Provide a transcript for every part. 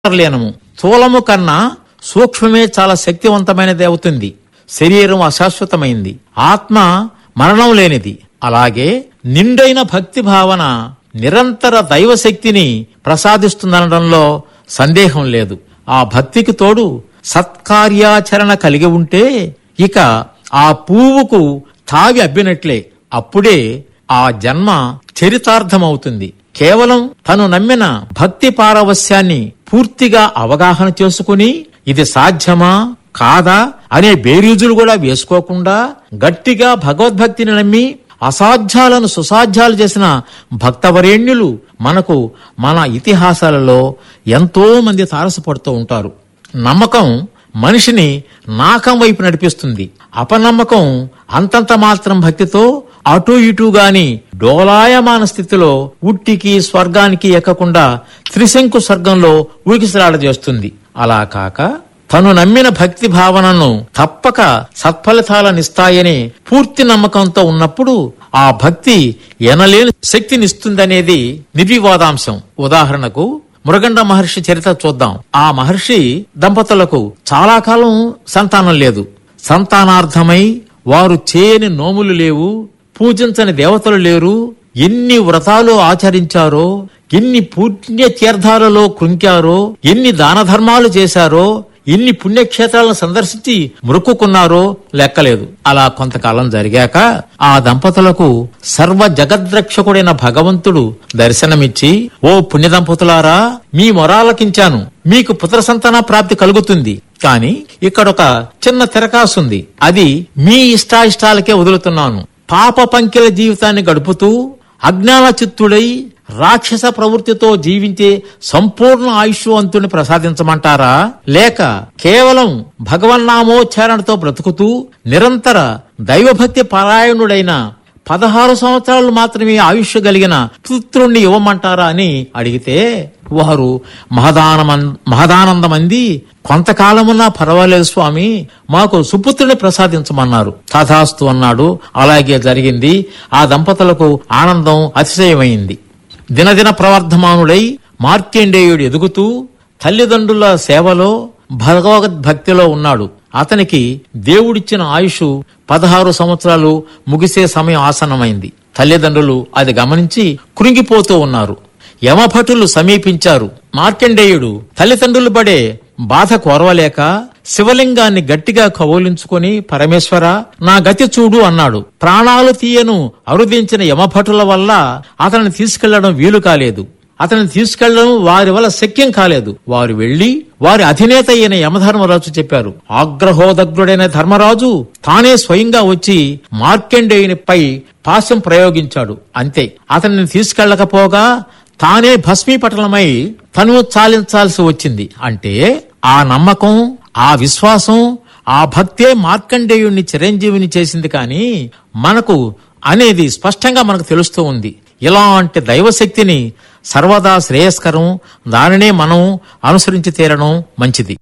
లీనము స్థూలము కన్నా సూక్ష్మమే చాలా శక్తివంతమైనది అవుతుంది శరీరం అశాశ్వతమైంది ఆత్మ మరణం లేనిది అలాగే నిండైన భక్తి భావన నిరంతర దైవశక్తిని ప్రసాదిస్తుందనడంలో సందేహం లేదు ఆ భక్తికి తోడు సత్కార్యాచరణ కలిగి ఉంటే ఇక ఆ పువ్వుకు తావి అబ్బినట్లే అప్పుడే ఆ జన్మ చరితార్థమవుతుంది కేవలం తను నమ్మిన భక్తి పారవస్యాన్ని పూర్తిగా అవగాహన చేసుకుని ఇది సాధ్యమా కాదా అనే బేరీజులు కూడా వేసుకోకుండా గట్టిగా భగవద్భక్తిని నమ్మి అసాధ్యాలను సుసాధ్యాలు చేసిన భక్తవరేణ్యులు మనకు మన ఇతిహాసాలలో ఎంతో మంది తారసపడుతూ ఉంటారు నమ్మకం మనిషిని నాకం వైపు నడిపిస్తుంది అపనమ్మకం అంతంత మాత్రం భక్తితో అటు ఇటు గాని డోలాయమాన స్థితిలో ఉట్టికి స్వర్గానికి ఎక్కకుండా త్రిశంకు స్వర్గంలో ఊగిసలాడజేస్తుంది అలా కాక తను నమ్మిన భక్తి భావనను తప్పక సత్ఫలితాలనిస్తాయని పూర్తి నమ్మకంతో ఉన్నప్పుడు ఆ భక్తి ఎనలేని శక్తినిస్తుందనేది నిర్వివాదాంశం ఉదాహరణకు మృగండ మహర్షి చరిత్ర చూద్దాం ఆ మహర్షి దంపతులకు చాలా కాలం సంతానం లేదు సంతానార్థమై వారు చేయని నోములు లేవు పూజించని దేవతలు లేరు ఎన్ని వ్రతాలు ఆచరించారో ఎన్ని పుణ్య తీర్థాలలో కృంకారో ఎన్ని దాన ధర్మాలు చేశారో ఎన్ని పుణ్యక్షేత్రాలను సందర్శించి మొక్కుకున్నారో లెక్కలేదు అలా కొంతకాలం జరిగాక ఆ దంపతులకు సర్వ జగద్రక్షకుడైన భగవంతుడు దర్శనమిచ్చి ఓ పుణ్య దంపతులారా మీ మొరాలకించాను మీకు పుత్ర సంతాన ప్రాప్తి కలుగుతుంది కానీ ఇక్కడొక చిన్న తెరకాసుంది అది మీ ఇష్టాయిష్టాలకే వదులుతున్నాను పాప పంకిల జీవితాన్ని గడుపుతూ అజ్ఞాన చిత్తుడై రాక్షస ప్రవృత్తితో జీవించే సంపూర్ణ ఆయుష్వంతుని ప్రసాదించమంటారా లేక కేవలం భగవన్నామోచ్చారణతో బ్రతుకుతూ నిరంతర దైవభక్తి పరాయణుడైన పదహారు సంవత్సరాలు మాత్రమే ఆయుష్ కలిగిన పుత్రుణ్ణి ఇవ్వమంటారా అని అడిగితే వారు మహదానమం మహదానందమంది కొంతకాలమున్నా పర్వాలేదు స్వామి మాకు సుపుత్రుని ప్రసాదించమన్నారు తథాస్తు అన్నాడు అలాగే జరిగింది ఆ దంపతులకు ఆనందం అతిశయమైంది దినదిన ప్రవర్ధమానుడై మార్కండేయుడు ఎదుగుతూ తల్లిదండ్రుల సేవలో భగవద్భక్తిలో ఉన్నాడు అతనికి దేవుడిచ్చిన ఆయుష్ పదహారు సంవత్సరాలు ముగిసే సమయం ఆసన్నమైంది తల్లిదండ్రులు అది గమనించి కృంగిపోతూ ఉన్నారు యమభటులు సమీపించారు మార్కండేయుడు తల్లిదండ్రులు పడే బాధ కోరవలేక శివలింగాన్ని గట్టిగా కౌలించుకొని పరమేశ్వర నా గతి చూడు అన్నాడు ప్రాణాలు తీయను అరుదించిన యమభటుల వల్ల అతన్ని తీసుకెళ్లడం వీలు కాలేదు అతన్ని తీసుకెళ్లడం వారి వల్ల శక్యం కాలేదు వారు వెళ్లి వారి అధినేత అయిన యమధర్మరాజు చెప్పారు ఆగ్రహోదగ్రుడైన ధర్మరాజు తానే స్వయంగా వచ్చి మార్కండేయునిపై పాశం ప్రయోగించాడు అంతే అతన్ని తీసుకెళ్లకపోగా తానే భస్మీపటలమై తను చాలించాల్సి వచ్చింది అంటే ఆ నమ్మకం ఆ విశ్వాసం ఆ భక్తే మార్కండేయుణ్ణి చిరంజీవిని చేసింది కానీ మనకు అనేది స్పష్టంగా మనకు తెలుస్తూ ఉంది ఇలాంటి దైవశక్తిని సర్వదా శ్రేయస్కరం దానినే మనం అనుసరించి తీరడం మంచిది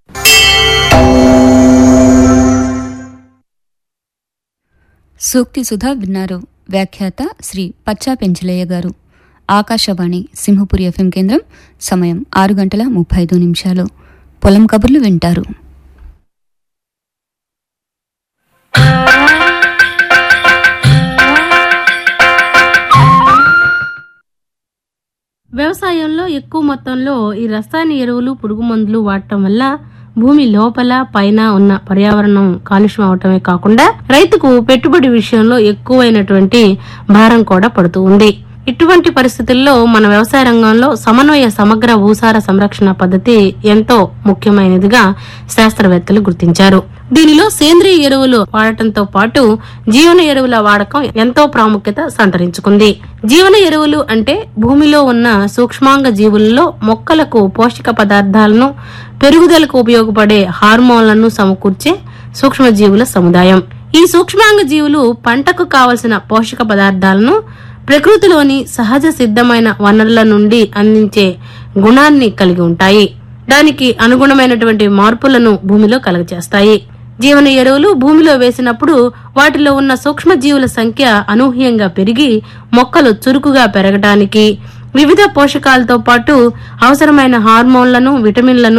సూక్తి సుధా విన్నారు వ్యాఖ్యాత శ్రీ పచ్చా పెంచలయ్య గారు ఆకాశవాణి సింహపురి ఎఫ్ఎం కేంద్రం సమయం ఆరు గంటల ముప్పై ఐదు నిమిషాలు పొలం కబుర్లు వింటారు వ్యవసాయంలో ఎక్కువ మొత్తంలో ఈ రసాయన ఎరువులు పురుగు మందులు వాడటం వల్ల భూమి లోపల పైన ఉన్న పర్యావరణం కాలుష్యం అవటమే కాకుండా రైతుకు పెట్టుబడి విషయంలో ఎక్కువైనటువంటి భారం కూడా పడుతూ ఉంది ఇటువంటి పరిస్థితుల్లో మన వ్యవసాయ రంగంలో సమన్వయ సమగ్ర భూసార సంరక్షణ పద్ధతి ఎంతో ముఖ్యమైనదిగా శాస్త్రవేత్తలు గుర్తించారు దీనిలో సేంద్రియ ఎరువులు వాడటంతో పాటు జీవన ఎరువుల వాడకం ఎంతో ప్రాముఖ్యత సంతరించుకుంది జీవన ఎరువులు అంటే భూమిలో ఉన్న సూక్ష్మాంగ జీవులలో మొక్కలకు పోషక పదార్థాలను పెరుగుదలకు ఉపయోగపడే హార్మోన్లను సమకూర్చే సూక్ష్మజీవుల సముదాయం ఈ సూక్ష్మాంగ జీవులు పంటకు కావలసిన పోషక పదార్థాలను ప్రకృతిలోని సహజ సిద్ధమైన వనరుల నుండి అందించే గుణాన్ని కలిగి ఉంటాయి దానికి అనుగుణమైనటువంటి మార్పులను భూమిలో కలుగజేస్తాయి జీవన ఎరువులు భూమిలో వేసినప్పుడు వాటిలో ఉన్న సూక్ష్మజీవుల సంఖ్య అనూహ్యంగా పెరిగి మొక్కలు చురుకుగా పెరగడానికి వివిధ పోషకాలతో పాటు అవసరమైన హార్మోన్లను విటమిన్లను